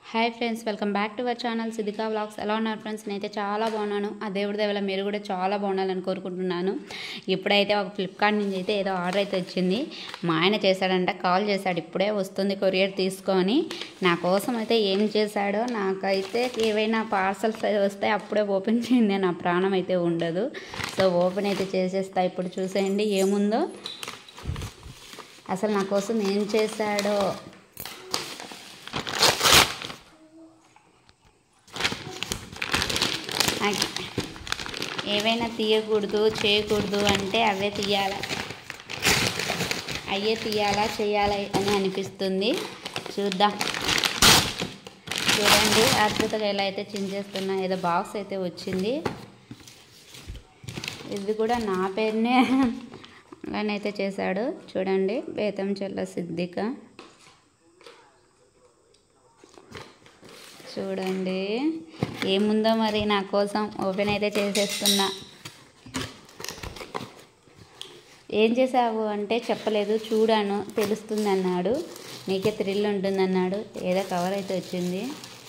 hi friends welcome back to our channel Siddhika vlogs ఎలా ఉన్నారు friends నేనైతే చాలా బాగున్నాను ఆ దేవుడి దేవల మీరు కూడా చాలా బాగుండాలని కోరుకుంటున్నాను ఇప్పుడైతే ఒక ఫ్లిప్కార్ట్ నుంచి అయితే ఏదో ఆర్డర్ అయితే వచ్చింది మా ఆయన చేశాడంట కాల్ చేశాడు ఇప్పుడే వస్తుంది కొరియర్ తీసుకొని నా కోసం అయితే ఏం చేశాడో నాకైతే ఏవైనా పార్సల్స్ వస్తే అప్పుడే ఓపెన్ చేయండి నా ప్రాణం అయితే ఉండదు సో ఓపెన్ అయితే చేసేస్తా ఇప్పుడు చూసేయండి ఏముందో అసలు నా కోసం ఏం చేశాడో నాకు ఏవైనా తీయకూడదు చేయకూడదు అంటే అవే తీయాల అయ్యే తీయాలా చేయాలా అని అనిపిస్తుంది చూద్దాం చూడండి అద్భుతంగా ఎలా అయితే చించేస్తున్నా ఏదో బాక్స్ అయితే వచ్చింది ఇది కూడా నా పేరునే అలానైతే చేశాడు చూడండి బేతం చెల్ల సిద్ధిక చూడండి ఏముందో మరి నా కోసం ఓపెన్ అయితే చేసేస్తున్నా ఏం చేసావు అంటే చెప్పలేదు చూడాను తెలుస్తుంది అన్నాడు నీకే థ్రిల్ ఉంటుంది అన్నాడు ఏదో కవర్ అయితే వచ్చింది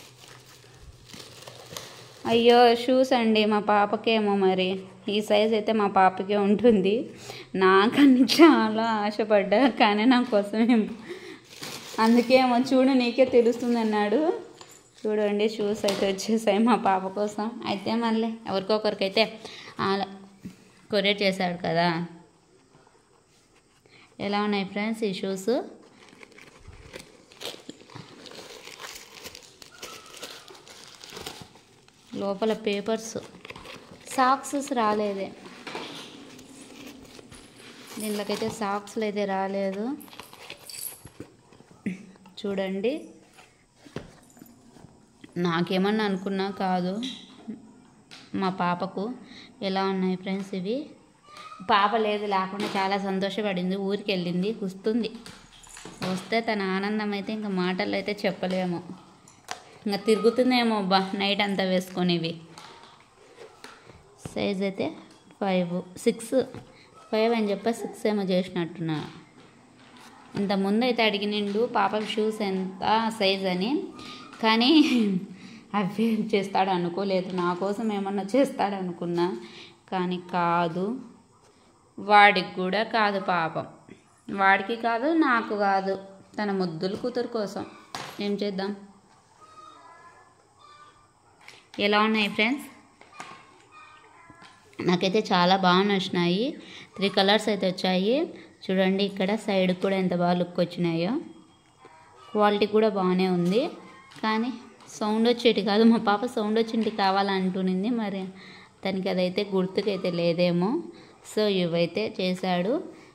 అయ్యో షూస్ అండి మా పాపకేమో మరి ఈ సైజ్ అయితే మా పాపకే ఉంటుంది నాకని చాలా ఆశపడ్డా కానీ నా కోసం ఏం అందుకేమో చూడు నీకే తెలుస్తుంది అన్నాడు చూడండి షూస్ అయితే వచ్చేసాయి మా పాప కోసం అయితే మళ్ళీ ఎవరికొకరికైతే అలా కొరియర్ చేశాడు కదా ఎలా ఉన్నాయి ఫ్రెండ్స్ ఈ షూస్ లోపల పేపర్స్ సాక్సెస్ రాలేదే దీనిలోకైతే సాక్స్లు అయితే రాలేదు చూడండి నాకేమన్నా అనుకున్నా కాదు మా పాపకు ఎలా ఉన్నాయి ఫ్రెండ్స్ ఇవి పాప లేదు లేకుండా చాలా సంతోషపడింది ఊరికి వెళ్ళింది వస్తుంది వస్తే తన ఆనందం అయితే ఇంకా మాటలు అయితే చెప్పలేము ఇంకా తిరుగుతుందేమో బా నైట్ అంతా వేసుకొని ఇవి సైజ్ అయితే ఫైవ్ సిక్స్ ఫైవ్ అని చెప్పి సిక్స్ ఏమో చేసినట్టున్నా ఇంత ముందు అయితే అడిగినిండు పాప షూస్ ఎంత సైజ్ అని కానీ అవి చేస్తాడు అనుకోలేదు నా కోసం ఏమన్నా చేస్తాడు అనుకున్నా కానీ కాదు వాడికి కూడా కాదు పాపం వాడికి కాదు నాకు కాదు తన ముద్దుల కూతురు కోసం ఏం చేద్దాం ఎలా ఉన్నాయి ఫ్రెండ్స్ నాకైతే చాలా బాగా నచ్చినాయి త్రీ కలర్స్ అయితే వచ్చాయి చూడండి ఇక్కడ సైడ్ కూడా ఎంత బాగా లుక్ వచ్చినాయో క్వాలిటీ కూడా బాగానే ఉంది కానీ సౌండ్ వచ్చేటి కాదు మా పాప సౌండ్ వచ్చింటి కావాలంటునింది మరి తనకి అదైతే గుర్తుకైతే లేదేమో సో ఇవైతే చేశాడు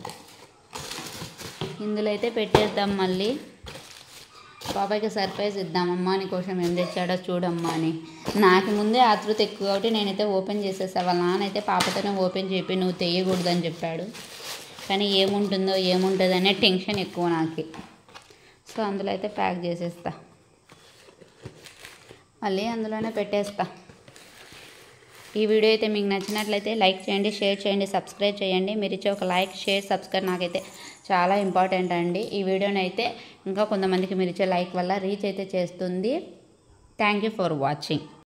ఇందులో అయితే పెట్టేద్దాం మళ్ళీ పాపకి సర్ప్రైజ్ ఇద్దామమ్మా నీ కోసం ఏం తెచ్చాడో చూడమ్మా అని నాకు ముందే ఆతృత ఎక్కువ కాబట్టి నేనైతే ఓపెన్ చేసేసా వాళ్ళ నాన్న అయితే పాపతోనే ఓపెన్ చెప్పి నువ్వు తెయ్యకూడదని చెప్పాడు కానీ ఏముంటుందో ఏముంటుందో అనే టెన్షన్ ఎక్కువ నాకు సో అందులో అయితే ప్యాక్ చేసేస్తా మళ్ళీ అందులోనే పెట్టేస్తా ఈ వీడియో అయితే మీకు నచ్చినట్లయితే లైక్ చేయండి షేర్ చేయండి సబ్స్క్రైబ్ చేయండి మీరు ఇచ్చే ఒక లైక్ షేర్ సబ్స్క్రైబ్ నాకైతే చాలా ఇంపార్టెంట్ అండి ఈ వీడియోని అయితే ఇంకా కొంతమందికి మీరు ఇచ్చే లైక్ వల్ల రీచ్ అయితే చేస్తుంది థ్యాంక్ యూ ఫర్ వాచింగ్